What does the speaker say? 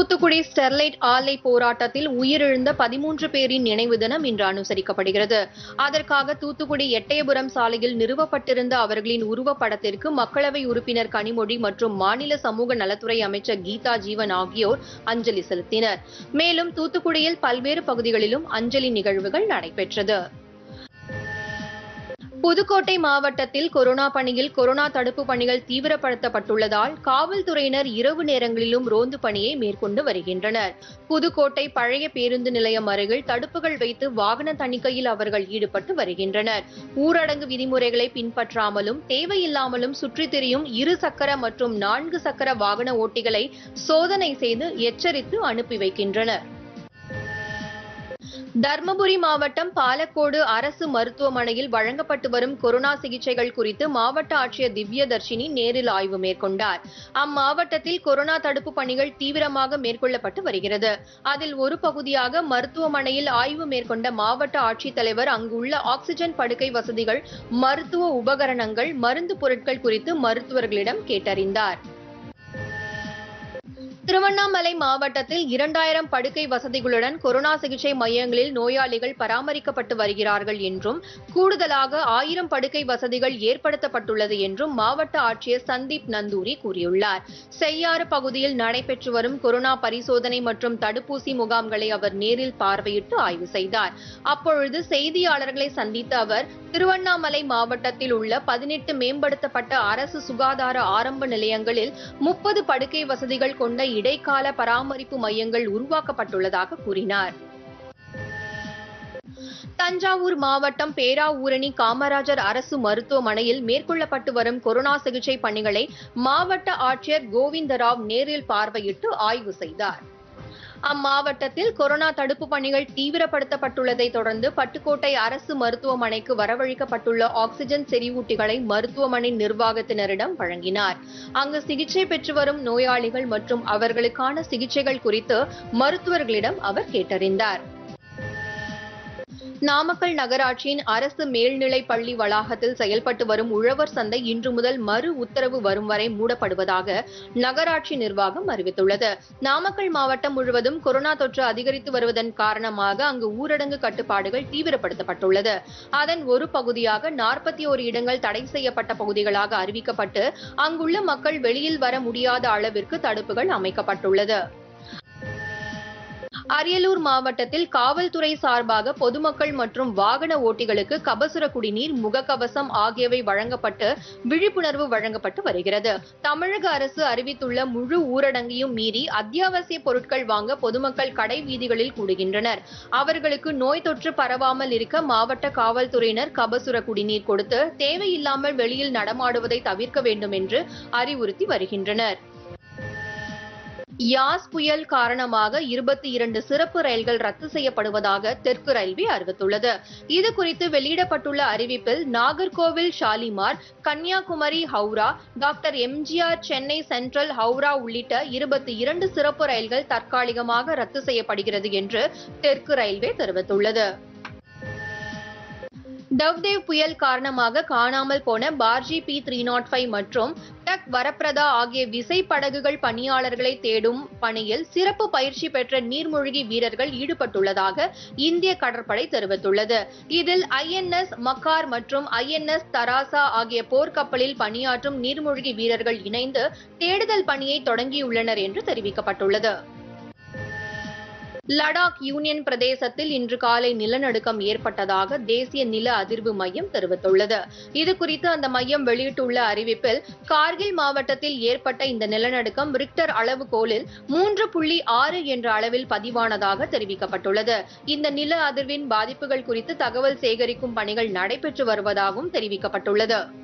Thoothukudi Sterlite ஆலை போராட்டத்தில் உயிரிழந்த பதிமூன்று பேரின் நினைவு தினம் இன்று அனுசரிக்கப்படுகிறது அதற்காக தூத்துக்குடி எட்டயபுரம் சாலையில் நிறுவப்பட்டிருந்த அவர்களின் உருவப்படத்திற்கு மக்களவை உறுப்பினர் கனிமொழி மற்றும் மாநில சமூக நலத்துறை அமைச்சர் கீதா ஜீவன் ஆகியோர் அஞ்சலி செலுத்தினர் மேலும் தூத்துக்குடியில் பல்வேறு பகுதிகளிலும் அஞ்சலி நிகழ்வுகள் நடைபெற்றது புதுக்கோட்டை மாவட்டத்தில் கொரோனா பணியில் கொரோனா தடுப்பு பணிகள் தீவிரப்படுத்தப்பட்டுள்ளதால் காவல்துறையினர் இரவு நேரங்களிலும் ரோந்து பணியை மேற்கொண்டு வருகின்றனர் புதுக்கோட்டை பழைய பேருந்து நிலையம் அருகில் தடுப்புகள் வைத்து வாகன தணிக்கையில் அவர்கள் ஈடுபட்டு வருகின்றனர் ஊரடங்கு விதிமுறைகளை பின்பற்றாமலும் தேவையில்லாமலும் சுற்றித் திரியும் இரு சக்கர மற்றும் நான்கு சக்கர வாகன ஓட்டிகளை சோதனை செய்து எச்சரித்து அனுப்பி வைக்கின்றனர் தர்மபுரி மாவட்டம் பாலக்கோடு அரசு மருத்துவமனையில் வழங்கப்பட்டு வரும் கொரோனா சிகிச்சைகள் குறித்து மாவட்ட ஆட்சியர் திவ்யதர்ஷினி நேரில் ஆய்வு மேற்கொண்டார் அம்மாவட்டத்தில் கொரோனா தடுப்பு பணிகள் தீவிரமாக மேற்கொள்ளப்பட்டு வருகிறது அதில் ஒரு பகுதியாக மருத்துவமனையில் ஆய்வு மேற்கொண்ட மாவட்ட ஆட்சித்தலைவர் அங்குள்ள ஆக்ஸிஜன் படுக்கை வசதிகள் மருத்துவ உபகரணங்கள் மருந்து பொருட்கள் குறித்து மருத்துவர்களிடம் கேட்டறிந்தார் திருவண்ணாமலை மாவட்டத்தில் இரண்டாயிரம் படுக்கை வசதிகளுடன் கொரோனா சிகிச்சை மையங்களில் நோயாளிகள் பராமரிக்கப்பட்டு வருகிறார்கள் என்றும் கூடுதலாக ஆயிரம் படுக்கை வசதிகள் ஏற்படுத்தப்பட்டுள்ளது என்றும் மாவட்ட ஆட்சியர் சந்தீப் நந்தூரி கூறியுள்ளார் செய்யாறு பகுதியில் நடைபெற்று வரும் கொரோனா பரிசோதனை மற்றும் தடுப்பூசி முகாம்களை அவர் நேரில் பார்வையிட்டு ஆய்வு செய்தார் அப்பொழுது செய்தியாளர்களை சந்தித்த அவர் திருவண்ணாமலை மாவட்டத்தில் உள்ள பதினெட்டு மேம்படுத்தப்பட்ட அரசு சுகாதார ஆரம்ப நிலையங்களில் முப்பது படுக்கை வசதிகள் கொண்ட இடைக்கால பராமரிப்பு மையங்கள் உருவாக்கப்பட்டுள்ளதாக கூறினார் தஞ்சாவூர் மாவட்டம் பேராவூரணி காமராஜர் அரசு மருத்துவமனையில் மேற்கொள்ளப்பட்டு வரும் கொரோனா சிகிச்சை பணிகளை மாவட்ட ஆட்சியர் கோவிந்தராவ் நேரில் பார்வையிட்டு ஆய்வு செய்தார் அம்மாவட்டத்தில் கொரோனா தடுப்பு பணிகள் தீவிரப்படுத்தப்பட்டுள்ளதை தொடர்ந்து பட்டுக்கோட்டை அரசு மருத்துவமனைக்கு வரவழைக்கப்பட்டுள்ள ஆக்ஸிஜன் செறிவூட்டிகளை மருத்துவமனை நிர்வாகத்தினரிடம் வழங்கினார் அங்கு சிகிச்சை பெற்று வரும் நோயாளிகள் மற்றும் அவர்களுக்கான சிகிச்சைகள் குறித்து மருத்துவர்களிடம் அவர் கேட்டறிந்தார் நாமக்கல் நகராட்சியின் அரசு மேல்நிலைப் பள்ளி வளாகத்தில் செயல்பட்டு வரும் உழவர் சந்தை இன்று முதல் மறு உத்தரவு வரும் வரை மூடப்படுவதாக நகராட்சி நிர்வாகம் அறிவித்துள்ளது நாமக்கல் மாவட்டம் முழுவதும் கொரோனா தொற்று அதிகரித்து வருவதன் காரணமாக அங்கு ஊரடங்கு கட்டுப்பாடுகள் தீவிரப்படுத்தப்பட்டுள்ளது அதன் ஒரு பகுதியாக நாற்பத்தி ஓரு இடங்கள் தடை செய்யப்பட்ட பகுதிகளாக அறிவிக்கப்பட்டு அங்குள்ள மக்கள் வெளியில் வர முடியாத அளவிற்கு தடுப்புகள் அமைக்கப்பட்டுள்ளது அரியலூர் மாவட்டத்தில் காவல்துறை சார்பாக பொதுமக்கள் மற்றும் வாகன ஓட்டிகளுக்கு கபசுர குடிநீர் முகக்கவசம் ஆகியவை வழங்கப்பட்டு விழிப்புணர்வு வழங்கப்பட்டு வருகிறது தமிழக அரசு அறிவித்துள்ள முழு ஊரடங்கையும் மீறி அத்தியாவசிய பொருட்கள் வாங்க பொதுமக்கள் கடை வீதிகளில் கூடுகின்றனர் அவர்களுக்கு நோய் தொற்று பரவாமல் இருக்க மாவட்ட காவல்துறையினர் கபசுர குடிநீர் கொடுத்து தேவையில்லாமல் வெளியில் நடமாடுவதை தவிர்க்க வேண்டும் என்று அறிவுறுத்தி வருகின்றனர் யாஸ் புயல் காரணமாக இருபத்தி இரண்டு சிறப்பு ரயில்கள் ரத்து செய்யப்படுவதாக தெற்கு ரயில்வே அறிவித்துள்ளது இது குறித்து வெளியிடப்பட்டுள்ள அறிவிப்பில் நாகர்கோவில் ஷாலிமார் கன்னியாகுமரி ஹவுரா டாக்டர் எம்ஜிஆர் சென்னை சென்ட்ரல் ஹவுரா உள்ளிட்ட இருபத்தி இரண்டு சிறப்பு ரயில்கள் தற்காலிகமாக ரத்து செய்யப்படுகிறது என்று தெற்கு ரயில்வே தெரிவித்துள்ளது டவ்தேவ் புயல் காரணமாக காணாமல் போன barge P three nought five மற்றும் டக் வரப்பிரதா ஆகிய விசை படகுகள் பணியாளர்களை தேடும் பணியில் சிறப்பு பயிற்சி பெற்ற நீர்மூழ்கி வீரர்கள் ஈடுபட்டுள்ளதாக இந்திய கடற்படை தெரிவித்துள்ளது இதில் ஐஎன்எஸ் மக்கார் மற்றும் ஐஎன்எஸ் தராசா ஆகிய போர்க்கப்பலில் பணியாற்றும் நீர்மூழ்கி வீரர்கள் இணைந்து தேடுதல் பணியை தொடங்கியுள்ளனர் என்று தெரிவிக்கப்பட்டுள்ளது லடாக் யூனியன் பிரதேசத்தில் இன்று காலை நிலநடுக்கம் ஏற்பட்டதாக தேசிய நில அதிர்வு மையம் தெரிவித்துள்ளது இது குறித்து அந்த மையம் வெளியிட்டுள்ள அறிவிப்பில் கார்கில் மாவட்டத்தில் ஏற்பட்ட இந்த நிலநடுக்கம் ரிக்டர் அளவுகோலில் மூன்று புள்ளி ஆறு என்ற அளவில் பதிவானதாக தெரிவிக்கப்பட்டுள்ளது இந்த நில அதிர்வின் பாதிப்புகள் குறித்து தகவல் சேகரிக்கும் பணிகள் நடைபெற்று வருவதாகவும் தெரிவிக்கப்பட்டுள்ளது